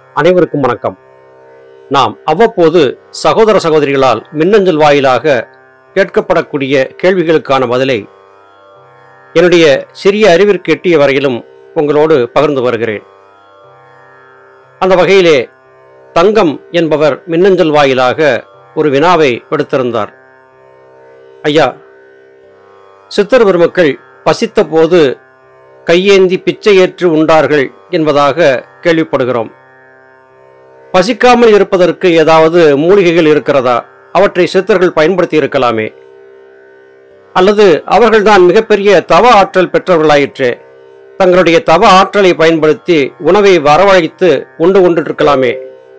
அனைவருக்கும் வணக்கம் நாம் அவ்வப்போது சகோதர சகோதரிகளால் மின்னஞ்சல் வாயிலாக கேட்கப்படக்கூடிய கேள்விகளுக்கான பதிலை என்னுடைய சிறிய அறிவிற்கு எட்டிய வரையிலும் உங்களோடு பகிர்ந்து வருகிறேன் அந்த வகையிலே தங்கம் என்பவர் மின்னஞ்சல் வாயிலாக ஒரு வினாவை விடுத்திருந்தார் ஐயா சித்தர் பெருமக்கள் பசித்த போது கையேந்தி பிச்சை ஏற்று உண்டார்கள் என்பதாக கேள்விப்படுகிறோம் பசிக்காமல் இருப்பதற்கு ஏதாவது மூலிகைகள் இருக்கிறதா அவற்றை சித்தர்கள் பயன்படுத்தி இருக்கலாமே அல்லது அவர்கள்தான் மிகப்பெரிய தவ ஆற்றல் பெற்றவர்களாயிற்றே தங்களுடைய தவ ஆற்றலை பயன்படுத்தி உணவை வரவழைத்து உண்டு கொண்டிருக்கலாமே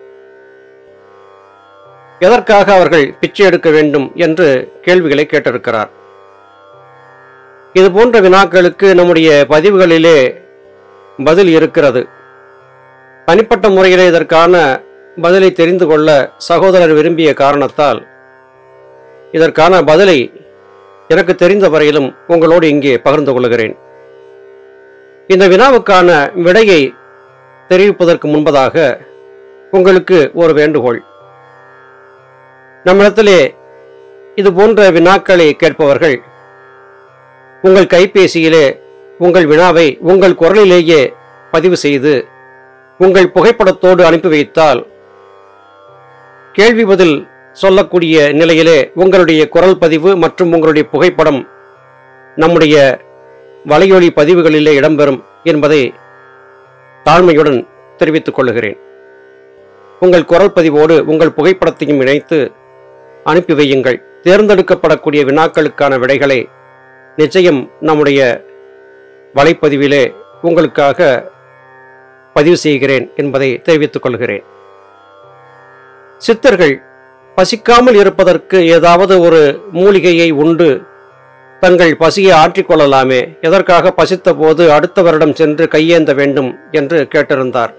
எதற்காக அவர்கள் பிச்சை எடுக்க வேண்டும் என்று கேள்விகளை கேட்டிருக்கிறார் இது போன்ற வினாக்களுக்கு நம்முடைய பதிவுகளிலே பதில் இருக்கிறது தனிப்பட்ட முறையிலே இதற்கான பதிலை தெரிந்து கொள்ள சகோதரர் விரும்பிய காரணத்தால் இதற்கான பதிலை எனக்கு தெரிந்த வரையிலும் உங்களோடு இங்கே பகிர்ந்து கொள்கிறேன் இந்த வினாவுக்கான விடையை தெரிவிப்பதற்கு முன்பதாக உங்களுக்கு ஒரு வேண்டுகோள் நம்மிடத்திலே இது போன்ற வினாக்களை கேட்பவர்கள் உங்கள் கைபேசியிலே உங்கள் வினாவை உங்கள் குரலிலேயே பதிவு செய்து உங்கள் புகைப்படத்தோடு அனுப்பி வைத்தால் கேள்வி பதில் சொல்லக்கூடிய நிலையிலே உங்களுடைய குரல் பதிவு மற்றும் உங்களுடைய புகைப்படம் நம்முடைய வலையொலி பதிவுகளிலே இடம்பெறும் என்பதை தாழ்மையுடன் தெரிவித்துக் கொள்கிறேன் உங்கள் குரல் பதிவோடு உங்கள் புகைப்படத்தையும் இணைத்து அனுப்பி வையுங்கள் தேர்ந்தெடுக்கப்படக்கூடிய வினாக்களுக்கான விடைகளை நிச்சயம் நம்முடைய வலைப்பதிவிலே உங்களுக்காக பதிவு செய்கிறேன் என்பதை தெரிவித்துக் கொள்கிறேன் சித்தர்கள் பசிக்காமல் இருப்பதற்கு ஏதாவது ஒரு மூலிகையை உண்டு தங்கள் பசியை ஆற்றிக்கொள்ளலாமே எதற்காக பசித்த போது அடுத்தவரிடம் சென்று கையேந்த வேண்டும் என்று கேட்டிருந்தார்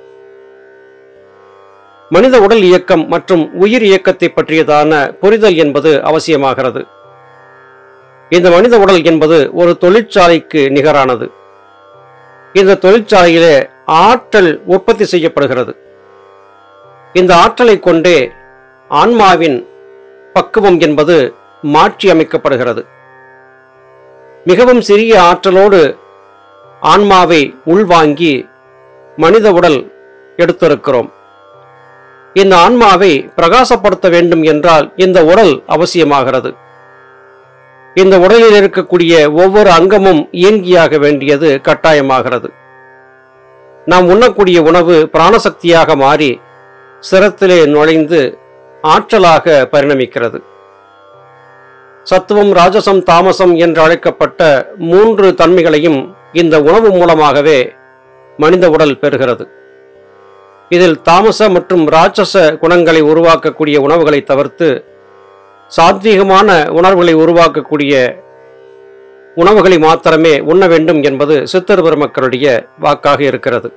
மனித உடல் இயக்கம் மற்றும் உயிர் இயக்கத்தை பற்றியதான புரிதல் என்பது அவசியமாகிறது இந்த மனித உடல் என்பது ஒரு தொழிற்சாலைக்கு நிகரானது இந்த தொழிற்சாலையிலே ஆற்றல் உற்பத்தி செய்யப்படுகிறது இந்த ஆற்றலை கொண்டே ஆன்மாவின் பக்குவம் என்பது மாற்றி அமைக்கப்படுகிறது மிகவும் சிறிய ஆற்றலோடு ஆன்மாவை உள்வாங்கி மனித உடல் எடுத்திருக்கிறோம் இந்த ஆன்மாவை பிரகாசப்படுத்த வேண்டும் என்றால் இந்த உடல் அவசியமாகிறது இந்த உடலில் இருக்கக்கூடிய ஒவ்வொரு அங்கமும் இயங்கியாக வேண்டியது கட்டாயமாகிறது நாம் உண்ணக்கூடிய உணவு பிராணசக்தியாக மாறி சிரத்திலே நுழைந்து ஆற்றலாக பரிணமிக்கிறது சத்துவம் ராஜசம் தாமசம் என்று அழைக்கப்பட்ட மூன்று தன்மைகளையும் இந்த உணவு மூலமாகவே மனித உடல் பெறுகிறது இதில் தாமச மற்றும் ராட்சச குணங்களை உருவாக்கக்கூடிய உணவுகளை தவிர்த்து சாத்வீகமான உணர்வுகளை உருவாக்கக்கூடிய உணவுகளை மாத்திரமே உண்ண வேண்டும் என்பது சித்தர் பெருமக்களுடைய வாக்காக இருக்கிறது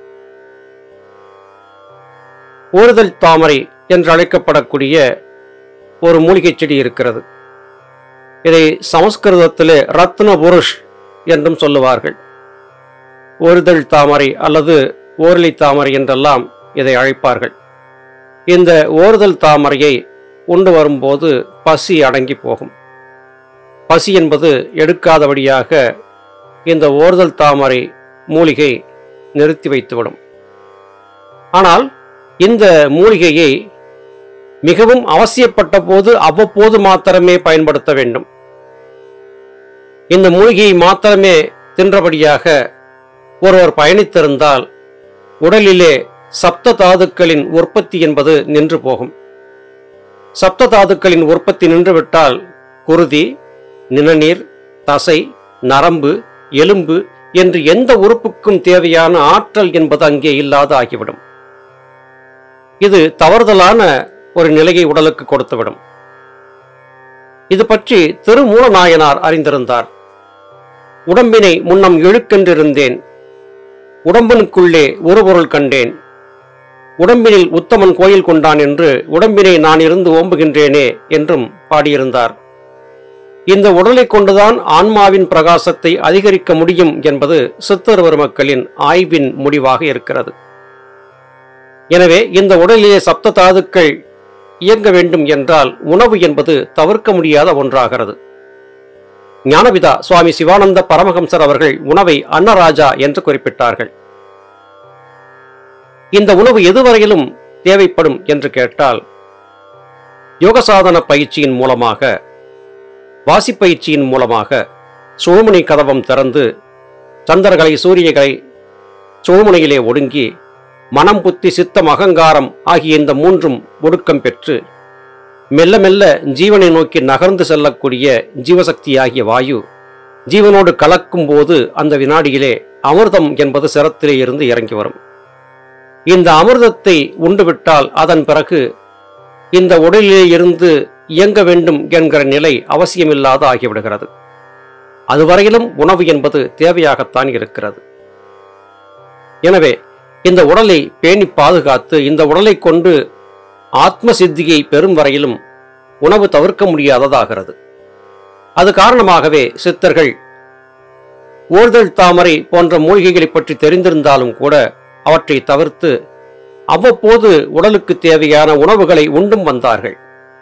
ஊறுதல் தாமரை என்று அழைக்கப்படக்கூடிய ஒரு மூலிகை செடி இருக்கிறது இதை சமஸ்கிருதத்திலே ரத்ன புருஷ் என்றும் சொல்லுவார்கள் ஓறுதல் தாமரை அல்லது ஓரலி தாமரை என்றெல்லாம் இதை அழைப்பார்கள் இந்த ஓறுதல் தாமரையை உண்டு வரும்போது பசி அடங்கி போகும் பசி என்பது எடுக்காதபடியாக இந்த ஓறுதல் தாமரை மூலிகை நிறுத்தி வைத்துவிடும் ஆனால் இந்த மூலிகையை மிகவும் அவசியப்பட்ட போது அவ்வப்போது மாத்திரமே பயன்படுத்த வேண்டும் இந்த மூலிகையை மாத்திரமே தின்றபடியாக ஒருவர் பயணித்திருந்தால் உடலிலே சப்த தாதுக்களின் உற்பத்தி என்பது நின்று போகும் சப்த தாதுக்களின் உற்பத்தி நின்றுவிட்டால் குருதி நிணநீர் தசை நரம்பு எலும்பு என்று எந்த உறுப்புக்கும் தேவையான ஆற்றல் என்பது அங்கே இல்லாது ஆகிவிடும் இது தவறுதலான ஒரு நிலையை உடலுக்கு கொடுத்துவிடும் இது பற்றி திருமூலநாயனார் அறிந்திருந்தார் உடம்பினை முன்னம் இழுக்கென்றிருந்தேன் உடம்பனுக்குள்ளே ஒரு பொருள் கண்டேன் உடம்பினில் உத்தமன் கோயில் கொண்டான் என்று உடம்பினை நான் இருந்து ஓம்புகின்றேனே என்றும் பாடியிருந்தார் இந்த உடலை கொண்டுதான் ஆன்மாவின் பிரகாசத்தை அதிகரிக்க முடியும் என்பது சித்தர் பெருமக்களின் ஆய்வின் முடிவாக இருக்கிறது எனவே இந்த உடலிலே சப்த தாதுக்கள் இயங்க வேண்டும் என்றால் உணவு என்பது தவிர்க்க முடியாத ஒன்றாகிறது ஞானபிதா சுவாமி சிவானந்த பரமஹம்சர் அவர்கள் உணவை அன்னராஜா என்று குறிப்பிட்டார்கள் இந்த உணவு எதுவரையிலும் தேவைப்படும் என்று கேட்டால் யோகசாதன பயிற்சியின் மூலமாக வாசிப்பயிற்சியின் மூலமாக சுழுமுனை கதவம் திறந்து சந்திரகலை சூரியகலை சுழுமுனையிலே ஒடுங்கி மனம் புத்தி சித்தம் அகங்காரம் ஆகிய இந்த மூன்றும் ஒடுக்கம் பெற்று மெல்ல மெல்ல ஜீவனை நோக்கி நகர்ந்து செல்லக்கூடிய ஜீவசக்தியாகிய வாயு ஜீவனோடு கலக்கும் போது அந்த வினாடியிலே அமிர்தம் என்பது சிரத்திலே இருந்து இறங்கி வரும் இந்த அமிர்தத்தை உண்டுவிட்டால் அதன் பிறகு இந்த உடலிலே இருந்து இயங்க வேண்டும் என்கிற நிலை அவசியமில்லாத ஆகிவிடுகிறது அதுவரையிலும் உணவு என்பது தேவையாகத்தான் இருக்கிறது எனவே இந்த உடலை பேணி பாதுகாத்து இந்த உடலை கொண்டு ஆத்ம சித்தியை பெறும் வரையிலும் உணவு தவிர்க்க முடியாததாகிறது அது காரணமாகவே சித்தர்கள் ஓர்தல் தாமரை போன்ற மூலிகைகளை பற்றி தெரிந்திருந்தாலும் கூட அவற்றை தவிர்த்து அவ்வப்போது உடலுக்கு தேவையான உணவுகளை உண்டும் வந்தார்கள்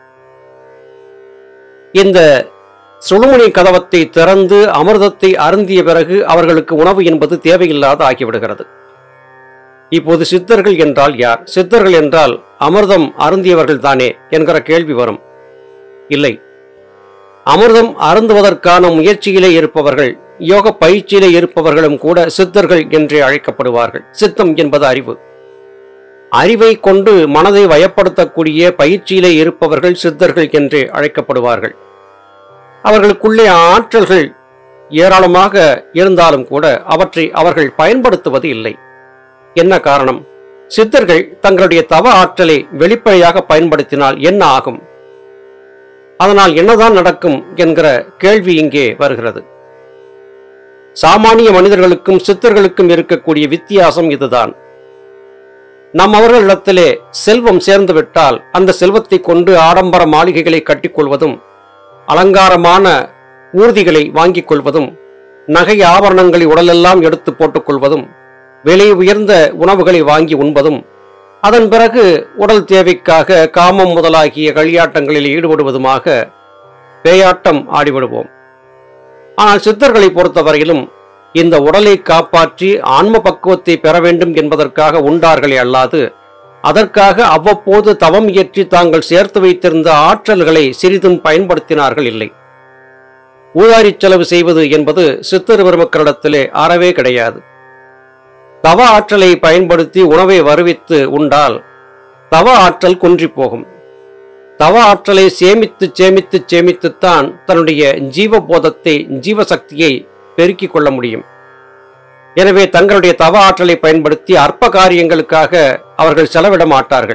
இந்த சுழுமுனை கதவத்தை திறந்து அமிர்தத்தை அருந்திய பிறகு அவர்களுக்கு உணவு என்பது தேவையில்லாத ஆகிவிடுகிறது இப்போது சித்தர்கள் என்றால் யார் சித்தர்கள் என்றால் அமிர்தம் அருந்தியவர்கள் தானே என்கிற கேள்வி வரும் இல்லை அமிர்தம் அருந்துவதற்கான முயற்சியிலே இருப்பவர்கள் யோக பயிற்சியிலே இருப்பவர்களும் கூட சித்தர்கள் என்றே அழைக்கப்படுவார்கள் சித்தம் என்பது அறிவு அறிவை கொண்டு மனதை வயப்படுத்தக்கூடிய பயிற்சியிலே இருப்பவர்கள் சித்தர்கள் என்றே அழைக்கப்படுவார்கள் அவர்களுக்குள்ளே ஆற்றல்கள் ஏராளமாக இருந்தாலும் கூட அவற்றை அவர்கள் பயன்படுத்துவது இல்லை என்ன காரணம் சித்தர்கள் தங்களுடைய தவ ஆற்றலை வெளிப்படையாக பயன்படுத்தினால் என்ன ஆகும் அதனால் என்னதான் நடக்கும் என்கிற கேள்வி இங்கே வருகிறது சாமானிய மனிதர்களுக்கும் சித்தர்களுக்கும் இருக்கக்கூடிய வித்தியாசம் இதுதான் நம் அவர்களிடத்திலே செல்வம் சேர்ந்து விட்டால் அந்த செல்வத்தை கொண்டு ஆடம்பர மாளிகைகளை கட்டிக்கொள்வதும் அலங்காரமான ஊர்திகளை வாங்கிக் கொள்வதும் நகை ஆபரணங்களை உடலெல்லாம் எடுத்து போட்டுக்கொள்வதும் விலை உயர்ந்த உணவுகளை வாங்கி உண்பதும் அதன் பிறகு உடல் தேவைக்காக காமம் முதலாகிய களியாட்டங்களில் ஈடுபடுவதுமாக பேயாட்டம் ஆடிவிடுவோம் ஆனால் சித்தர்களை பொறுத்தவரையிலும் இந்த உடலை காப்பாற்றி ஆன்ம பக்குவத்தை பெற வேண்டும் என்பதற்காக உண்டார்களே அல்லாது அதற்காக அவ்வப்போது தவம் இயற்றி தாங்கள் சேர்த்து வைத்திருந்த ஆற்றல்களை சிறிதும் பயன்படுத்தினார்கள் இல்லை ஊதாரி செலவு செய்வது என்பது சித்தர் பெருமக்களிடத்திலே அறவே கிடையாது தவ ஆற்றலை பயன்படுத்தி உணவை வருவித்து உண்டால் தவ ஆற்றல் குன்றி போகும் தவ ஆற்றலை சேமித்து சேமித்து சேமித்துத்தான் தன்னுடைய ஜீவபோதத்தை ஜீவசக்தியை பெருக்கிக் கொள்ள முடியும் எனவே தங்களுடைய தவ ஆற்றலை பயன்படுத்தி அற்ப காரியங்களுக்காக அவர்கள் செலவிட மாட்டார்கள்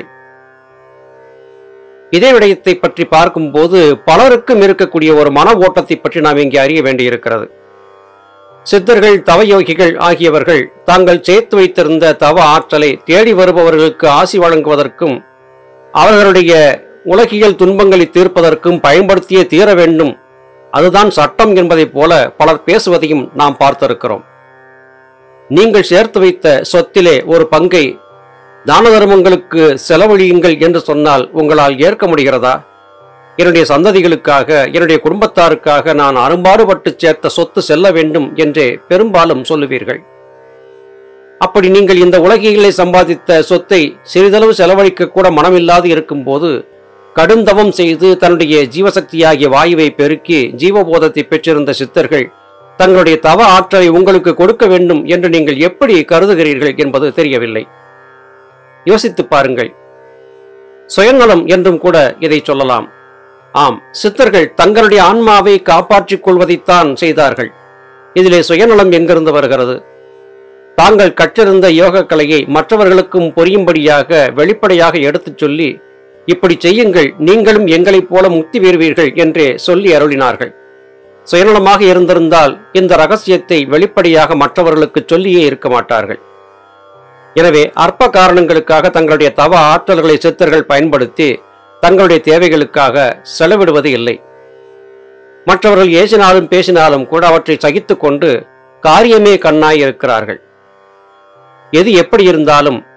இதே விடயத்தை பற்றி பார்க்கும்போது பலருக்கும் இருக்கக்கூடிய ஒரு மன ஓட்டத்தை பற்றி நாம் இங்கே அறிய வேண்டியிருக்கிறது சித்தர்கள் தவயோகிகள் ஆகியவர்கள் தாங்கள் சேர்த்து வைத்திருந்த தவ ஆற்றலை தேடி வருபவர்களுக்கு ஆசி வழங்குவதற்கும் அவர்களுடைய உலகியல் துன்பங்களை தீர்ப்பதற்கும் பயன்படுத்தியே தீர வேண்டும் அதுதான் சட்டம் என்பதைப் போல பலர் பேசுவதையும் நாம் பார்த்திருக்கிறோம் நீங்கள் சேர்த்து வைத்த சொத்திலே ஒரு பங்கை தான தர்மங்களுக்கு செலவழியுங்கள் என்று சொன்னால் உங்களால் ஏற்க முடிகிறதா என்னுடைய சந்ததிகளுக்காக என்னுடைய குடும்பத்தாருக்காக நான் அரும்பாடுபட்டு சேர்த்த சொத்து செல்ல வேண்டும் என்றே பெரும்பாலும் சொல்லுவீர்கள் அப்படி நீங்கள் இந்த உலகிலே சம்பாதித்த சொத்தை சிறிதளவு செலவழிக்க கூட மனமில்லாது இருக்கும்போது கடுந்தவம் செய்து தன்னுடைய ஜீவசக்தியாகிய வாயுவை பெருக்கி ஜீவபோதத்தை பெற்றிருந்த சித்தர்கள் தங்களுடைய தவ ஆற்றலை உங்களுக்கு கொடுக்க வேண்டும் என்று நீங்கள் எப்படி கருதுகிறீர்கள் என்பது தெரியவில்லை யோசித்து பாருங்கள் சுயநலம் என்றும் கூட இதை சொல்லலாம் ஆம் சித்தர்கள் தங்களுடைய ஆன்மாவை காப்பாற்றிக் கொள்வதைத்தான் செய்தார்கள் இதிலே சுயநலம் எங்கிருந்து வருகிறது தாங்கள் கற்றிருந்த யோக கலையை மற்றவர்களுக்கும் புரியும்படியாக வெளிப்படையாக எடுத்துச் சொல்லி இப்படி செய்யுங்கள் நீங்களும் எங்களைப் போல முக்தி பெறுவீர்கள் என்றே சொல்லி அருளினார்கள் சுயநலமாக இருந்திருந்தால் இந்த ரகசியத்தை வெளிப்படையாக மற்றவர்களுக்கு சொல்லியே இருக்க மாட்டார்கள் எனவே அற்ப காரணங்களுக்காக தங்களுடைய தவ ஆற்றல்களை சித்தர்கள் பயன்படுத்தி தங்களுடைய தேவைகளுக்காக செலவிடுவது இல்லை மற்றவர்கள் ஏசினாலும் பேசினாலும் கூட அவற்றை சகித்துக் கொண்டு காரியமே கண்ணாய் இருக்கிறார்கள் எது எப்படி இருந்தாலும்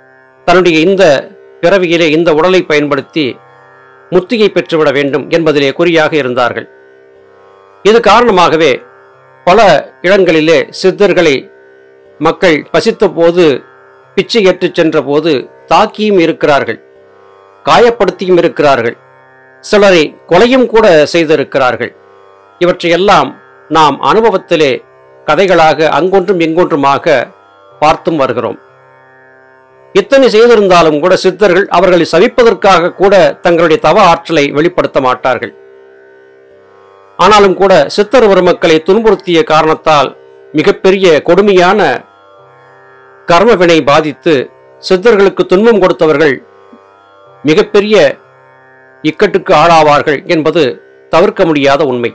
தன்னுடைய இந்த பிறவியிலே இந்த உடலை பயன்படுத்தி முத்தியை பெற்றுவிட வேண்டும் என்பதிலே குறியாக இருந்தார்கள் இது காரணமாகவே பல இடங்களிலே சித்தர்களை மக்கள் பசித்த போது பிச்சை ஏற்றுச் சென்ற போது தாக்கியும் இருக்கிறார்கள் காயப்படுத்தியும் இருக்கிறார்கள் சிலரை கொலையும் கூட செய்திருக்கிறார்கள் இவற்றையெல்லாம் நாம் அனுபவத்திலே கதைகளாக அங்கொன்றும் இங்கொன்றுமாக பார்த்தும் வருகிறோம் இத்தனை செய்திருந்தாலும் கூட சித்தர்கள் அவர்களை சவிப்பதற்காக கூட தங்களுடைய தவ ஆற்றலை வெளிப்படுத்த மாட்டார்கள் ஆனாலும் கூட சித்தர் மக்களை துன்புறுத்திய காரணத்தால் மிகப்பெரிய கொடுமையான கர்மவினை பாதித்து சித்தர்களுக்கு துன்பம் கொடுத்தவர்கள் மிகப்பெரிய இக்கட்டுக்கு ஆளாவார்கள் என்பது தவிர்க்க முடியாத உண்மை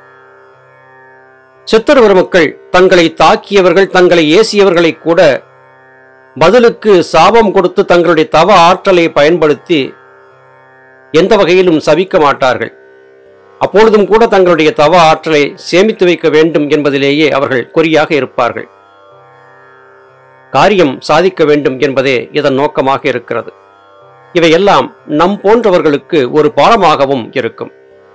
சித்தர் பெருமக்கள் தங்களை தாக்கியவர்கள் தங்களை ஏசியவர்களை கூட பதிலுக்கு சாபம் கொடுத்து தங்களுடைய தவ ஆற்றலை பயன்படுத்தி எந்த வகையிலும் சபிக்க மாட்டார்கள் அப்பொழுதும் கூட தங்களுடைய தவ ஆற்றலை சேமித்து வைக்க வேண்டும் என்பதிலேயே அவர்கள் குறியாக இருப்பார்கள் காரியம் சாதிக்க வேண்டும் என்பதே இதன் நோக்கமாக இருக்கிறது இவையெல்லாம் நம் போன்றவர்களுக்கு ஒரு பாடமாகவும் இருக்கும்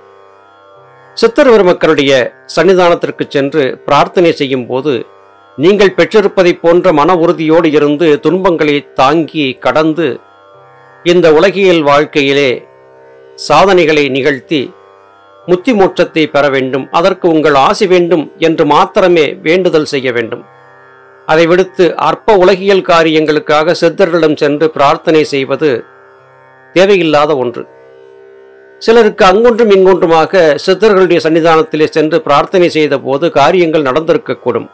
சித்தர் பெருமக்களுடைய சன்னிதானத்திற்கு சென்று பிரார்த்தனை செய்யும் போது நீங்கள் பெற்றிருப்பதைப் போன்ற மன உறுதியோடு இருந்து துன்பங்களை தாங்கி கடந்து இந்த உலகியல் வாழ்க்கையிலே சாதனைகளை நிகழ்த்தி முத்தி மோட்சத்தை பெற வேண்டும் அதற்கு உங்கள் ஆசி வேண்டும் என்று மாத்திரமே வேண்டுதல் செய்ய வேண்டும் அதை விடுத்து அற்ப உலகியல் காரியங்களுக்காக சித்தர்களிடம் சென்று பிரார்த்தனை செய்வது தேவையில்லாத ஒன்று சிலருக்கு அங்கொன்றும் இங்கொன்றுமாக சித்தர்களுடைய சன்னிதானத்திலே சென்று பிரார்த்தனை செய்த போது காரியங்கள் நடந்திருக்கக்கூடும்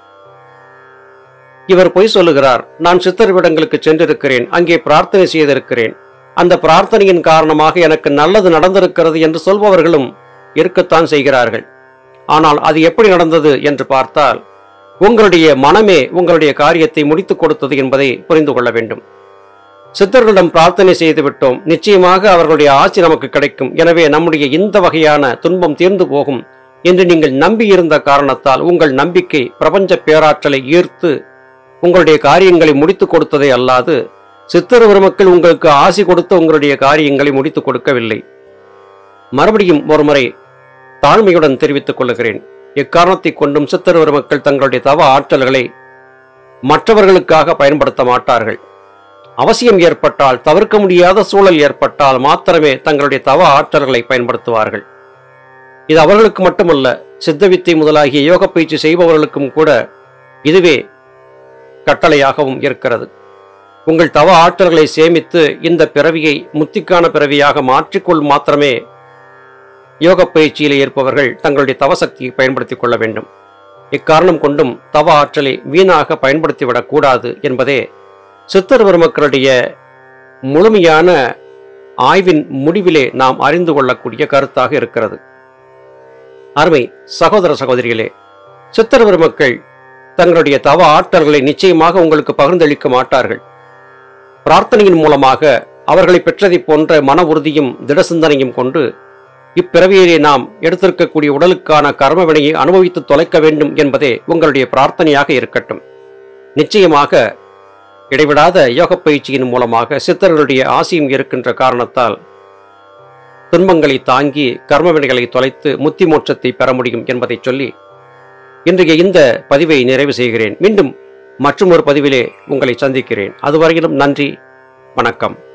இவர் பொய் சொல்லுகிறார் நான் சித்தர் விடங்களுக்கு சென்றிருக்கிறேன் அங்கே பிரார்த்தனை செய்திருக்கிறேன் அந்த பிரார்த்தனையின் காரணமாக எனக்கு நல்லது நடந்திருக்கிறது என்று சொல்பவர்களும் இருக்கத்தான் செய்கிறார்கள் ஆனால் அது எப்படி நடந்தது என்று பார்த்தால் உங்களுடைய மனமே உங்களுடைய காரியத்தை முடித்துக் கொடுத்தது என்பதை புரிந்து கொள்ள வேண்டும் சித்தர்களிடம் பிரார்த்தனை செய்து விட்டோம் நிச்சயமாக அவர்களுடைய ஆட்சி நமக்கு கிடைக்கும் எனவே நம்முடைய இந்த வகையான துன்பம் தீர்ந்து போகும் என்று நீங்கள் நம்பியிருந்த காரணத்தால் உங்கள் நம்பிக்கை பிரபஞ்ச பேராற்றலை ஈர்த்து உங்களுடைய காரியங்களை முடித்துக் கொடுத்ததை அல்லாது சித்தர் பெருமக்கள் உங்களுக்கு ஆசி கொடுத்து உங்களுடைய காரியங்களை முடித்துக் கொடுக்கவில்லை மறுபடியும் ஒருமுறை தாழ்மையுடன் தெரிவித்துக் கொள்கிறேன் எக்காரணத்தை கொண்டும் சித்தர் பெருமக்கள் தங்களுடைய தவ ஆற்றல்களை மற்றவர்களுக்காக பயன்படுத்த மாட்டார்கள் அவசியம் ஏற்பட்டால் தவிர்க்க முடியாத சூழல் ஏற்பட்டால் மாத்திரமே தங்களுடைய தவ ஆற்றல்களை பயன்படுத்துவார்கள் இது அவர்களுக்கு மட்டுமல்ல சித்தவித்தை முதலாகிய யோக பயிற்சி செய்பவர்களுக்கும் கூட இதுவே கட்டளையாகவும் இருக்கிறது உங்கள் தவ ஆற்றல்களை சேமித்து இந்த பிறவியை முத்திக்கான பிறவியாக மாற்றிக்கொள் மாத்திரமே யோக பயிற்சியில் இருப்பவர்கள் தங்களுடைய தவ சக்தியை பயன்படுத்திக் கொள்ள வேண்டும் இக்காரணம் கொண்டும் தவ ஆற்றலை வீணாக பயன்படுத்திவிடக் கூடாது என்பதே சித்தர் பெருமக்களுடைய முழுமையான ஆய்வின் முடிவிலே நாம் அறிந்து கொள்ளக்கூடிய கருத்தாக இருக்கிறது அருமை சகோதர சகோதரிகளே சித்தர் பெருமக்கள் தங்களுடைய தவ ஆற்றல்களை நிச்சயமாக உங்களுக்கு பகிர்ந்தளிக்க மாட்டார்கள் பிரார்த்தனையின் மூலமாக அவர்களை பெற்றதைப் போன்ற மன உறுதியும் திட சிந்தனையும் கொண்டு இப்பிறவியிலே நாம் எடுத்திருக்கக்கூடிய உடலுக்கான கர்ம வினையை அனுபவித்து தொலைக்க வேண்டும் என்பதே உங்களுடைய பிரார்த்தனையாக இருக்கட்டும் நிச்சயமாக இடைவிடாத யோக பயிற்சியின் மூலமாக சித்தர்களுடைய ஆசியும் இருக்கின்ற காரணத்தால் துன்பங்களை தாங்கி கர்மவினைகளை தொலைத்து முத்தி மோட்சத்தை பெற முடியும் என்பதை சொல்லி இன்றைய இந்த பதிவை நிறைவு செய்கிறேன் மீண்டும் மற்றும் ஒரு பதிவிலே உங்களை சந்திக்கிறேன் அதுவரையிலும் நன்றி வணக்கம்